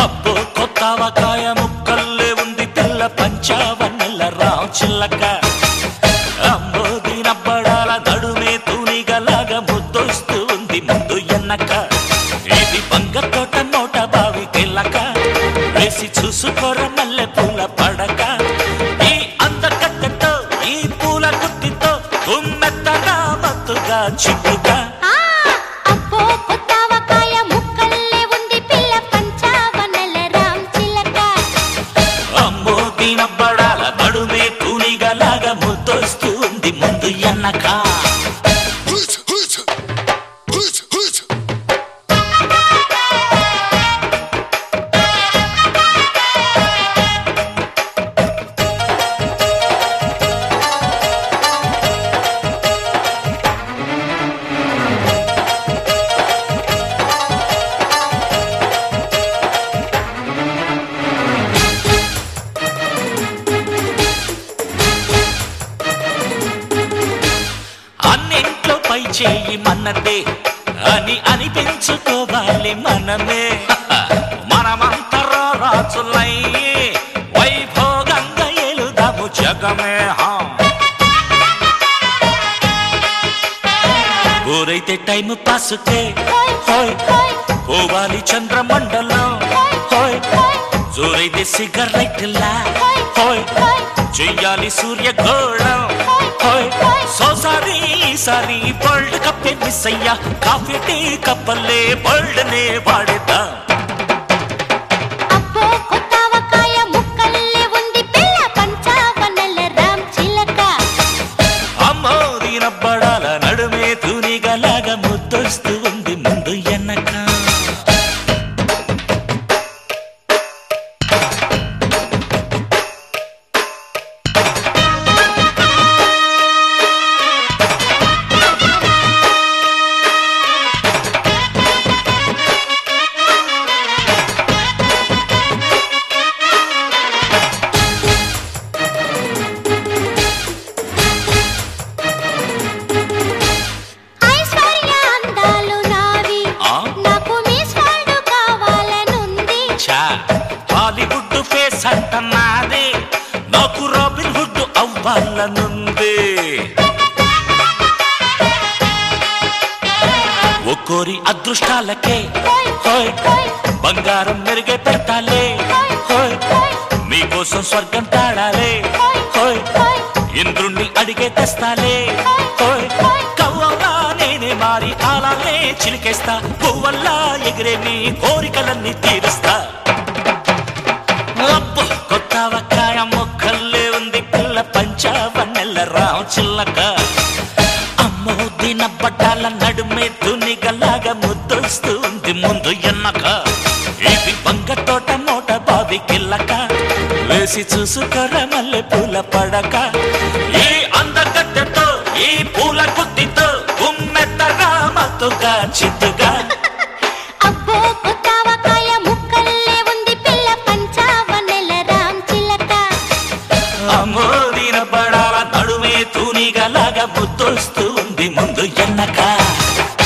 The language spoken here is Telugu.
అబ్బో కొత్తవకాయ ముక్కల్లే ఉంది పిల్ల పంచావన్నెల రాచిల్లక అమ్మో దీనబ్బడాల నడుమే తూనిగలాగా ముద్దొస్తూ ఉంది ముందు ఎన్నక ఇది బంగ తోట నోట బావి కెల్లక వేసి చూసుకోర మల్లె పూల పడక ఈ అందకట్టతో ఈ పూల గుత్తితో ఉమ్మెత్తగా మత్తుగా చిక్కుగా ఆ అబ్బో కొత్తవకాయ ముక్కల్లే ఉంది పిల్ల పంచావనల రామ్ చిలక అమ్మో దీనబ్బడాల నడుమే తూనిగలాగా ముద్దొస్తూ ఉంది ముందు ఎన్నక అన్నింట్లో పై చేయి మన్నదే అని అనిపించుకోవాలి మనమే మనమంతరా రాజులై వైభోగంగా ఎలుదాము జగమే హా. ఊరైతే టైం పాసుకే హోయ్ హోయ్ హోయ్ పోవాలి చంద్రమండలం హోయ్ జోరైతే సిగరెట్ లా హోయ్ హోయ్ చెయ్యాలి సూర్యగోళం హోయ్ సోసారి సారి వరల్డ్ కప్ మిస్ అయ్యా కాఫీ టీ కప్పల్లే వరల్డ్ నే వాడేద్దాం అబ్బో కొత్తవకాయ ముక్కల్లే ఉంది పిల్ల పంచావనల రామ్ చిలక అమ్మో దీనబ్బడాల నడుమే తూనిగలాగా ముద్దొస్తూ ఉంది ముందు ఎన్నక ఐశ్వర్య అందాలు నావి ఆ? నాకు మీ స్వాడు కావాలనుంది చా హాలీవుడ్ ఫేస్ అంటన్నాది నాకు రాబిన్ హుడ్ అవ్వాలనుంది ఒక్కోరి అదృష్టాలకే హోయ్ హోయ్ హోయ్ బంగారం మెరుగే పెట్టాలే హోయ్ హోయ్ మీకోసం స్వర్గం తాడాలే హోయ్ హోయ్ ఇంద్రుణ్ణి అడిగే తెస్తాలే హోయ్ కవ్వల్లా నేనే మారి ఆలాలే చిలికేస్తా పువ్వల్లా ఎగిరే మీ కోరికలన్నీ తీరుస్తా అబ్బో కొత్త వక్కాయ మొక్కల్లే ఉంది పిల్ల పంచావన్నెల్ల రావు చిల్లక అమ్మో దిన బట్టాల నడుమే తునిగలాగా ముద్దొస్తూ ఉంది ముందు ఎన్నక ఇది బంగ తోట మోట బావి కిల్లక వేసి చూసుకోర మల్లె పూల పడక ఈ అందగట్టెతో ఈ పూల గుత్తితో ఉమ్మెత్తగా మత్తుగా చిత్తుగా అబ్బో కొత్తవకాయ ముక్కల్లే ఉంది పిల్ల పంచావనల రామ్ చిలక అమ్మో దీన పడాల నడుమే తూనిగలాగా ముద్దొస్తూ ఉంది ముందు ఎన్నక